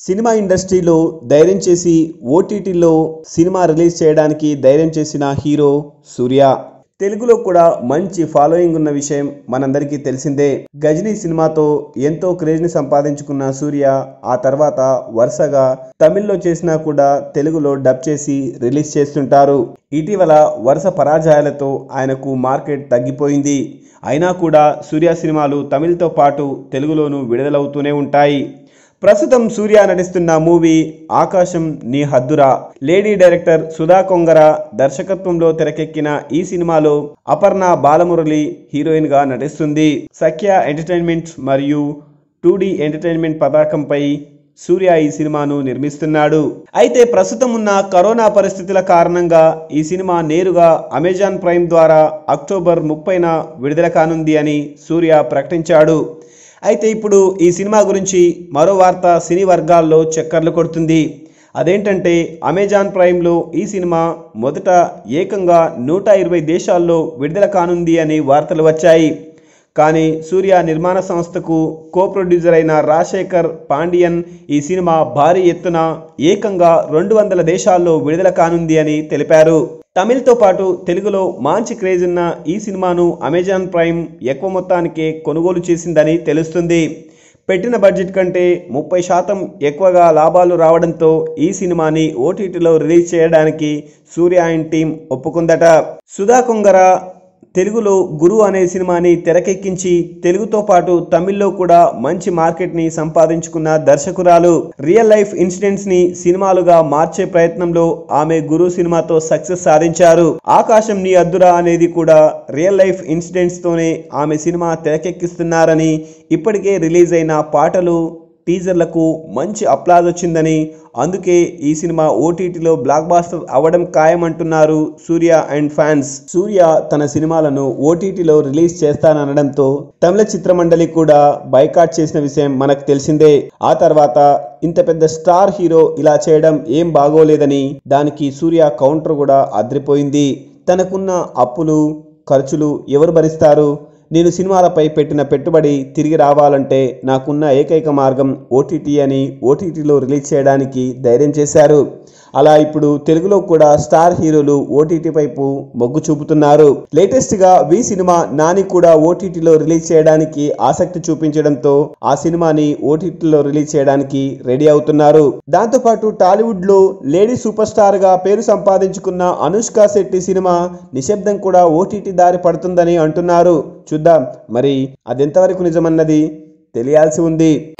cinema ఇండస్ట్రీలో ధైర్యం చేసి ఓటీటీలో సినిమా రిలీజ్ చేయడానికి ధైర్యం చేసిన హీరో సూర్య తెలుగులో కూడా మంచి ఫాలోయింగ్ ఉన్న విషయం మనందరికీ తెలిసిందే గజనీ సినిమాతో ఎంతో క్రేజ్ని సంపాదించుకున్న సూర్య ఆ తర్వాత వరుసగా తమిళ్లో చేసినా కూడా తెలుగులో డబ్ చేసి రిలీజ్ చేస్తుంటారు ఇటీవల వరుస పరాజయాలతో ఆయనకు మార్కెట్ తగ్గిపోయింది అయినా కూడా సూర్య సినిమాలు తమిళ్తో పాటు తెలుగులోనూ విడుదలవుతూనే ఉంటాయి ప్రస్తుతం సూర్య నటిస్తున్న మూవీ ఆకాశం నీ హద్దురా లేడీ డైరెక్టర్ సుధా కొంగర దర్శకత్వంలో తెరకెక్కిన ఈ సినిమాలో అపర్ణ బాలమురళి హీరోయిన్ గా నటిస్తుంది సఖ్య ఎంటర్టైన్మెంట్ మరియు టూ డి ఎంటర్టైన్మెంట్ పతాకంపై సూర్య ఈ సినిమాను నిర్మిస్తున్నాడు అయితే ప్రస్తుతం ఉన్న కరోనా పరిస్థితుల కారణంగా ఈ సినిమా నేరుగా అమెజాన్ ప్రైమ్ ద్వారా అక్టోబర్ ముప్పైన విడుదల కానుంది అని సూర్య ప్రకటించాడు అయితే ఇప్పుడు ఈ సినిమా గురించి మరో వార్త సినీ వర్గాల్లో చక్కర్లు కొడుతుంది అదేంటంటే అమెజాన్ ప్రైమ్లో ఈ సినిమా మొదట ఏకంగా నూట ఇరవై దేశాల్లో విడుదల కానుంది అని వార్తలు వచ్చాయి కానీ సూర్య నిర్మాణ సంస్థకు కో ప్రొడ్యూసర్ అయిన రాజశేఖర్ పాండియన్ ఈ సినిమా భారీ ఎత్తున ఏకంగా రెండు వందల దేశాల్లో విడుదల కానుంది అని తెలిపారు తమిళ్తో పాటు తెలుగులో మంచి క్రేజ్ ఉన్న ఈ సినిమాను అమెజాన్ ప్రైమ్ ఎక్కువ మొత్తానికే కొనుగోలు చేసిందని తెలుస్తుంది పెట్టిన బడ్జెట్ కంటే ముప్పై శాతం ఎక్కువగా లాభాలు రావడంతో ఈ సినిమాని ఓటీటీలో రిలీజ్ చేయడానికి సూర్య అండ్ టీం ఒప్పుకుందట సుధా కొంగర తెలుగులో గురు అనే సినిమాని తెరకెక్కించి తెలుగుతో పాటు తమిళ్లో కూడా మంచి మార్కెట్ని సంపాదించుకున్న దర్శకురాలు రియల్ లైఫ్ ఇన్సిడెంట్స్ ని సినిమాలుగా మార్చే ప్రయత్నంలో ఆమె గురు సినిమాతో సక్సెస్ సాధించారు ఆకాశం నీ అద్దురా అనేది కూడా రియల్ లైఫ్ ఇన్సిడెంట్స్ తోనే ఆమె సినిమా తెరకెక్కిస్తున్నారని ఇప్పటికే రిలీజ్ అయిన పాటలు టీజర్లకు మంచి అప్లాజ్ వచ్చిందని అందుకే ఈ సినిమా ఓటీటీలో బ్లాక్ బాస్టర్ అవ్వడం ఖాయమంటున్నారు సూర్య అండ్ ఫ్యాన్స్ సూర్య తన సినిమాలను ఓటీటీలో రిలీజ్ చేస్తాననడంతో తమిళ చిత్రమండలి కూడా బైకాట్ చేసిన విషయం మనకు తెలిసిందే ఆ తర్వాత ఇంత పెద్ద స్టార్ హీరో ఇలా చేయడం ఏం బాగోలేదని దానికి సూర్య కౌంటర్ కూడా అద్రిపోయింది తనకున్న అప్పులు ఖర్చులు ఎవరు భరిస్తారు నేను సినిమాలపై పెట్టిన పెట్టుబడి తిరిగి రావాలంటే నాకున్న ఏకైక మార్గం ఓటీటీ అని ఓటీటీలో రిలీజ్ చేయడానికి ధైర్యం చేశారు అలా ఇప్పుడు తెలుగులో కూడా స్టార్ హీరోలు ఓటీటీ వైపు మొగ్గు చూపుతున్నారు లేటెస్ట్ గా వి సినిమా నాని కూడా ఓటీటీలో రిలీజ్ చేయడానికి ఆసక్తి చూపించడంతో ఆ సినిమాని ఓటీటీలో రిలీజ్ చేయడానికి రెడీ అవుతున్నారు దాంతోపాటు టాలీవుడ్ లో లేడీ సూపర్ స్టార్ గా పేరు సంపాదించుకున్న అనుష్క శెట్టి సినిమా నిశ్శబ్దం కూడా ఓటీటీ దారి పడుతుందని అంటున్నారు చూద్దాం మరి అదెంతవరకు నిజమన్నది తెలియాల్సి ఉంది